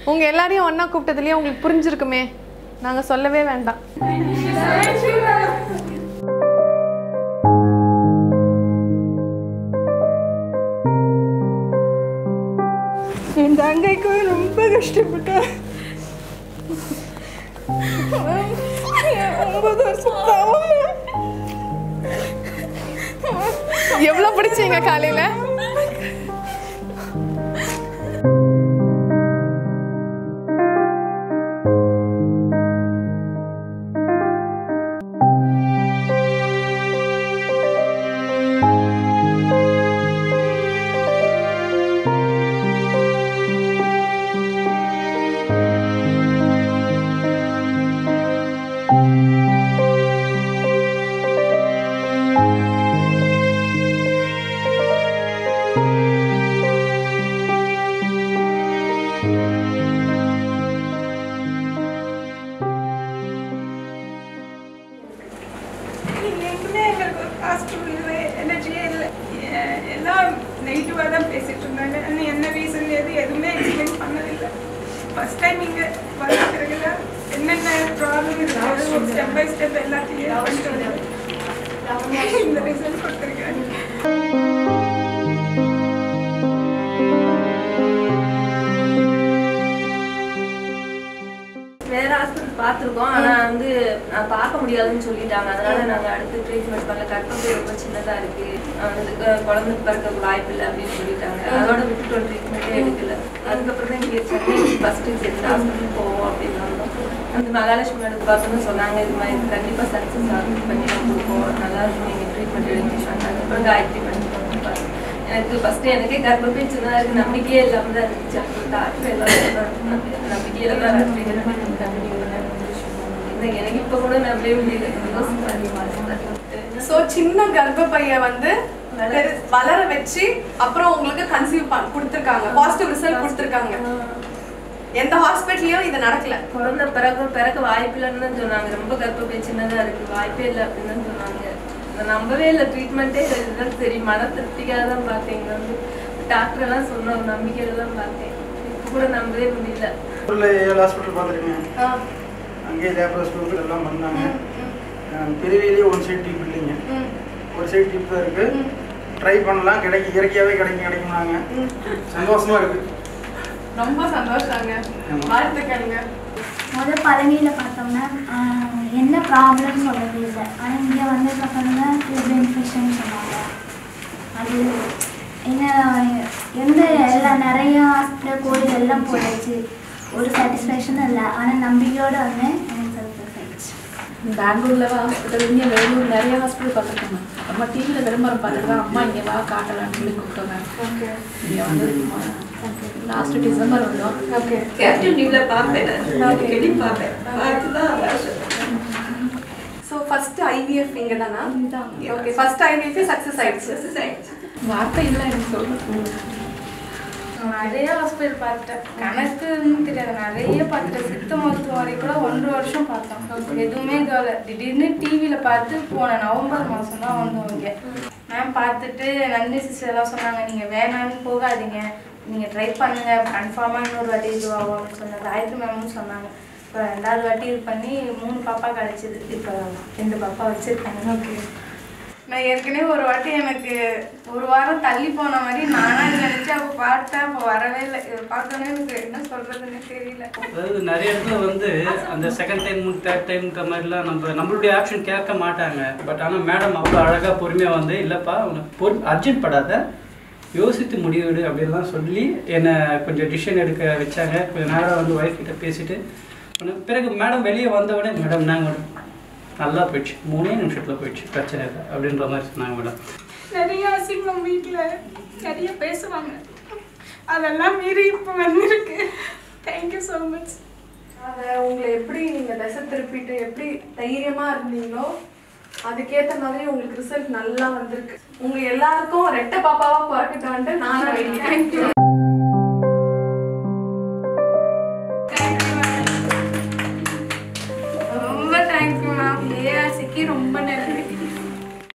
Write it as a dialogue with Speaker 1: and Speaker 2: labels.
Speaker 1: உங்க எல்லாரையும் ஒண்ணா கூப்பிட்டதுலயே உங்களுக்கு புரிஞ்சிருக்குமே நாங்க சொல்லவே வேண்டாம்
Speaker 2: என் தங்கைக்கு ரொம்ப கஷ்டப்பட்டா ஒன்பது வருஷம் பாவம்
Speaker 1: எவ்வளவு பிடிச்சீங்க காலையில
Speaker 2: எங்குமே எங்களுக்கு ஒரு பாசிட்டிவ் இல்லை எனர்ஜியே இல்லை எ- எல்லாம் நெகட்டிவாக தான் பேசிட்டு இருந்தாங்க ஆனால் என்ன ரீசன் எது எதுவுமே எக்ஸ்பிளைன் பண்ணதில்லை ஃபர்ஸ்ட் டைம் இங்கே வந்த பிறகு தான் என்னென்ன ப்ராப்ளம் இருக்குது ஒரு ஸ்டெப் பை ஸ்டெப் எல்லாத்தையும் பண்ணிட்டு வந்தேன். இந்த ரிசல்ட் கொடுத்துருக்காங்க
Speaker 3: வேற ஹாஸ்பிட்டல் பார்த்துருக்கோம் ஆனா வந்து நான் பார்க்க முடியாதுன்னு சொல்லிட்டாங்க அதனால நாங்க அடுத்து ட்ரீட்மெண்ட் பண்ணல கர்ப்பப்பை ரொம்ப சின்னதா இருக்கு அஹ் இதுக்கு குழந்தை பிறக்க வாய்ப்பு இல்லை அப்படின்னு சொல்லிட்டாங்க அதோட விட்டுட்டோம் ட்ரீட்மெண்ட்டே எடுக்கல அதுக்கப்புறம் தான் இங்கே சென்னை ஃபர்ஸ்ட் சென்னை ஹாஸ்பிட்டல் போவோம் அப்படின்னு வந்தோம் அந்த மகாலட்சுமி மேடம் பார்த்தோன்னு சொன்னாங்க இது மாதிரி இது கண்டிப்பா சக்ஸஸ் ஆகும் பண்ணி தான் கொடுப்போம் நல்லா இருக்கும் நீங்க ட்ரீட்மெண்ட் எடுத்து சொன்னாங்க அப்புறம் காயத்ரி பண்ணி கொடுப்பாங்க. எனக்கு ஃபர்ஸ்ட் எனக்கே கர்ப்பப்பை சின்னதா இருக்கு நம்பிக்கையே இல்லாம தான் இருந்துச்சு அப்புறம் டாக்டர் எல்லாம் சொன்னாங்க நம்பிக்கையில தான் ட்ரீட்மெண்ட் பண்ணி எனக்கு இப்ப கூட நம்பவே முடியல யோசிச்சு அதிகமா இருக்கு.
Speaker 1: சோ சின்ன கர்ப்பப்பைய வந்து பெரு- வளர வச்சு அப்புறம் உங்களுக்கு கன்சீவ் கொடுத்துருக்காங்க பாசிட்டிவ் ரிசல்ட் கொடுத்துருக்காங்க எந்த ஹாஸ்பிட்டல்லயும் இது நடக்கல
Speaker 3: குழந்தை பிறக்க பிறக்க வாய்ப்பு இல்லைன்னு தான் சொன்னாங்க ரொம்ப கர்ப்பப்பை சின்னதா இருக்கு வாய்ப்பே இல்லை அப்படின்னு தான் சொன்னாங்க நான் நம்பவே இல்லை ட்ரீட்மெண்ட்டே இதுதான் சரி மன திருப்திக்காக தான் பார்த்தேன் இங்க வந்து டாக்டர் எல்லாம் சொன்ன ஒரு நம்பிக்கையில தான் பார்த்தேன் இப்போ கூட நம்பவே முடியல
Speaker 4: ஊரில் ஏழு ஹாஸ்பிட்டல் பார்த்துருக்கேன் அங்கேயே லேப்ரோஸ்கோப் எல்லாம் பண்ணாங்க பிரிவிலேயே ஒன் சைடு டியூப் இல்லைங்க ஒரு சைடு டியூப் தான் இருக்கு ட்ரை பண்ணலாம் கிடைக்கும் இயற்கையாகவே கிடைக்கும் கிடைக்கும்னாங்க சந்தோஷமா இருக்கு
Speaker 1: ரொம்ப சந்தோஷங்க
Speaker 4: ஆமா.
Speaker 1: வாழ்த்துக்கள்ங்க
Speaker 5: முத பழனியில் பார்த்தோம்னா ஆஹ், என்ன ப்ராப்ளம் சொல்லவே இல்லை ஆனால் இங்கே வந்ததுக்கப்புறம் தான் டியூப் இன்ஃபெக்ஷன் சொன்னாங்க அது என்ன எந்த எல்லா நிறைய ஹாஸ்பிட்டல் கோயில் எல்லாம் போயிடுச்சு ஒரு சாட்டிஸ்ஃபேக்ஷனும் இல்லை ஆனால் நம்பிக்கையோடு வந்து எனக்கு சக்ஸஸ் ஆயிடுச்சு
Speaker 6: பெங்களூர்ல ஹாஸ்பிட்டல் இங்கே வேலூர் நிறைய ஹாஸ்பிட்டல் பார்த்துருக்காங்க நம்ம டிவியில் விளம்பரம் பார்த்துட்டு தான் அம்மா இங்கே வா காட்டலாம்னு சொல்லி கூப்பிட்டாங்க
Speaker 1: ஓகே
Speaker 6: இங்கே வந்து லாஸ்ட் டிசம்பர் வந்தோம்
Speaker 1: ஓகே
Speaker 3: கேப்டன் நியூல பார்ப்பேன் நான் அடிக்கடி பார்ப்பேன் பார்த்து தான்
Speaker 1: சோ ஃபர்ஸ்ட் ஐவிஎஃப் இங்க தானா
Speaker 6: இதுதான்.
Speaker 1: ஓகே ஃபர்ஸ்ட் ஐவிஎஃப் சக்சஸ் ஆயிடுச்சு
Speaker 6: வார்த்தை இல்லை எனக்கு சொல்லுங்க
Speaker 7: நிறைய ஹாஸ்பிட்டல் பார்த்துட்டேன் கணக்குன்னு தெரியாது நிறைய பார்த்துட்டேன் சித்த மருத்துவம் வரை கூட ஒன்றரை வருஷம் பார்த்தோம் எதுவுமே இதுவாகல திடீர்னு டிவியில் பார்த்து போன நவம்பர் மாதம் தான் வந்தோம் இங்கே மேம் பார்த்துட்டு நந்தினி சிஸ்டர் எல்லாம் சொன்னாங்க நீங்கள் வேணான்னு போகாதீங்க நீங்கள் ட்ரை பண்ணுங்க கன்ஃபார்மாக இன்னொரு வாட்டி இதுவாகும் அப்படின்னு சொன்னாங்க காயத்ரி மேமும் சொன்னாங்க இப்போ ரெண்டாவது வாட்டி இது பண்ணி மூணு பாப்பா கிடச்சிது இப்போ ரெண்டு பாப்பா வச்சுருக்காங்க ஓகே நான் ஏற்கனவே ஒரு வாட்டி எனக்கு ஒரு வாரம் தள்ளி போன மாதிரி நானா நினைச்சு அப்போ பார்த்தேன் அப்போ வரவே இல்லை இதை பார்த்தோன்னே எனக்கு என்ன சொல்றதுன்னு தெரியல
Speaker 8: அதாவது நிறைய இடத்துல வந்து அந்த செகண்ட் டைம் தேர்ட் டைம்ன்ற மாதிரிலாம் நம்ம நம்மளுடைய ஆப்ஷன் கேட்க மாட்டாங்க பட் ஆனால் மேடம் அவ்வளோ அழகாக பொறுமையாக வந்து இல்லைப்பா உனக்கு பொறு அர்ஜென்ட் படாத யோசித்து முடிவெடு அப்படின்லாம் சொல்லி என்னை கொஞ்சம் டிசிஷன் எடுக்க வச்சாங்க கொஞ்சம் நேரம் வந்து ஒய்ஃப் கிட்ட பேசிட்டு உடனே பிறகு மேடம் வெளியே வந்தவுடனே மேடம் நாங்கள் மேடம் நல்லா போயிடுச்சு மூணே நிமிஷத்தில் போயிடுச்சு பிரச்சனை இல்லை அப்படின்ற மாதிரி சொன்னாங்க மேடம்
Speaker 2: நிறைய அசிங்கம் வீட்டில் நிறைய பேசுவாங்க அதெல்லாம் மீறி இப்போ வந்திருக்கு தேங்க்யூ ஸோ மச்
Speaker 1: அதை உங்களை எப்படி நீங்க தசை திருப்பிட்டு எப்படி தைரியமா இருந்தீங்களோ அதுக்கேத்த மாதிரி உங்களுக்கு ரிசல்ட் நல்லா வந்திருக்கு உங்க எல்லாருக்கும் ரெட்டை பாப்பாவா பிறக்கட்டான்ட்டு நானும் வேண்டிக்கிறேன்